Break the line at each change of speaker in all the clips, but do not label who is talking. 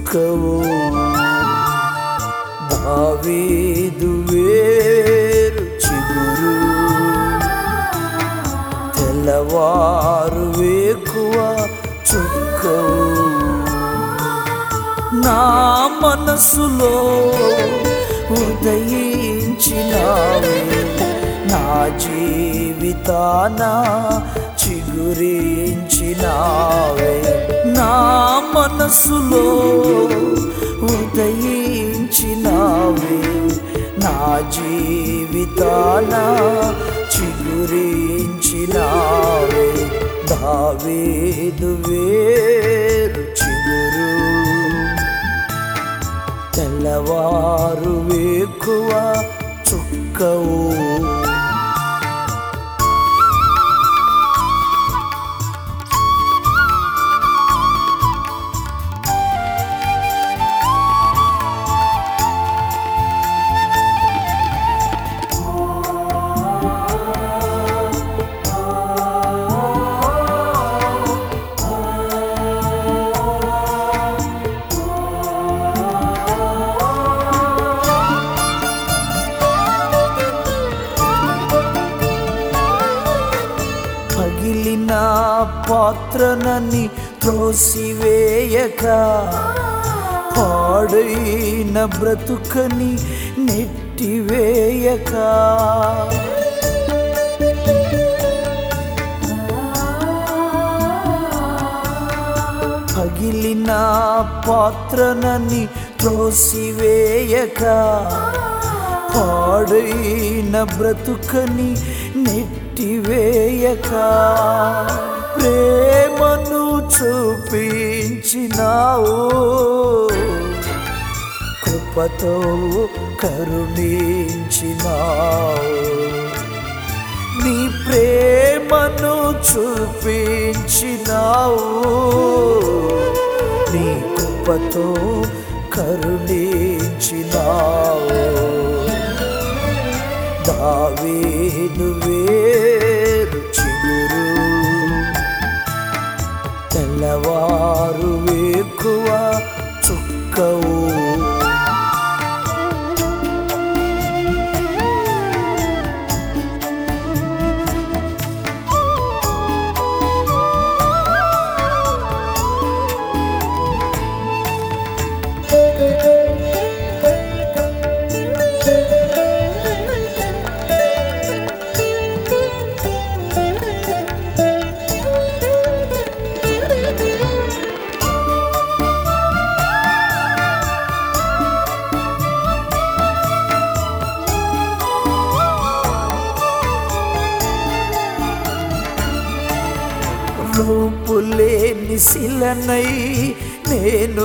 చుక్కవు దావీదు వేరు చిగురు తెల్లవారు వేకువ చుక్కవు నా మనసులో ఉదయించినావే నా జీవితాన చిగురించినావే నా మనసులో ఉదయించినావే నా జీవితాన చిగురించినావే దావేదు వేరు చిగురు తెల్లవారు వేకువ చుక్కవు పగిలిన పాత్రనని త్రోసివేయక పాడైన బ్రతుకని నెట్టివేయక పగిలిన పాత్రనని త్రోసివేయక పాడైన బ్రతుకని నెట్టివేయక ప్రేమను చూపించినావు కృపతో కరుణించినావు నీ ప్రేమను చూపించినావు నీ కృపతో కరుణించినావు దావీదు వేరు చిగురు తెల్లవారు వేకువ చుక్కవు రూపులేని శిలనై నేను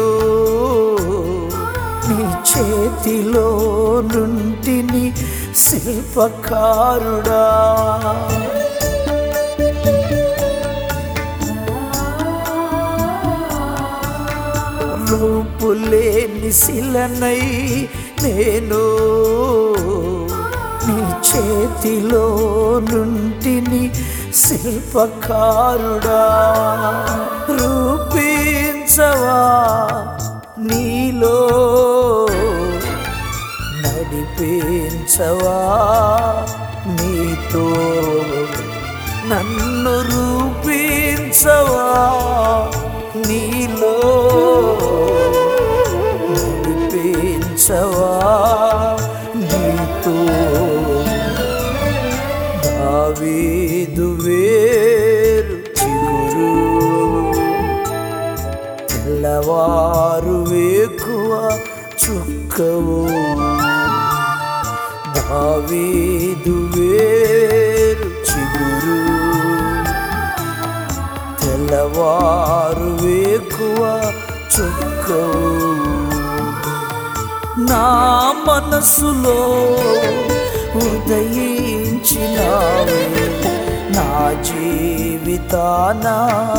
నీ చేతిలో నుంటిని శిల్పకారుడా రూపులేని శిలనై నేను నీ చేతిలో నుంటిని శిల్పకారుడా రూపించవా నీలో నడిపించవా నీతో నన్ను రూపించవా నీలో నడిపించవా నీతో దావీదు వేరు చిగురు తెల్లవారు వేకువ చుక్కవు దావీదు వేరు చిగురు తెల్లవారు వేకువ చుక్కవు నా మనసులో ఉదయించినావే నా జీవితాన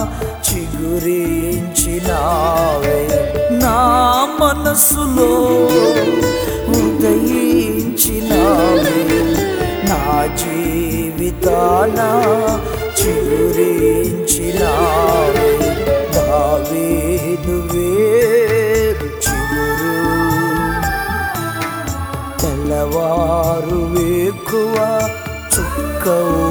చిగురించినావే నా మనసులో ఉదయించినావే నా జీవితాన చిగురించినావే దావీదు వేరు తెల్లవారు వేకువ చుక్కవు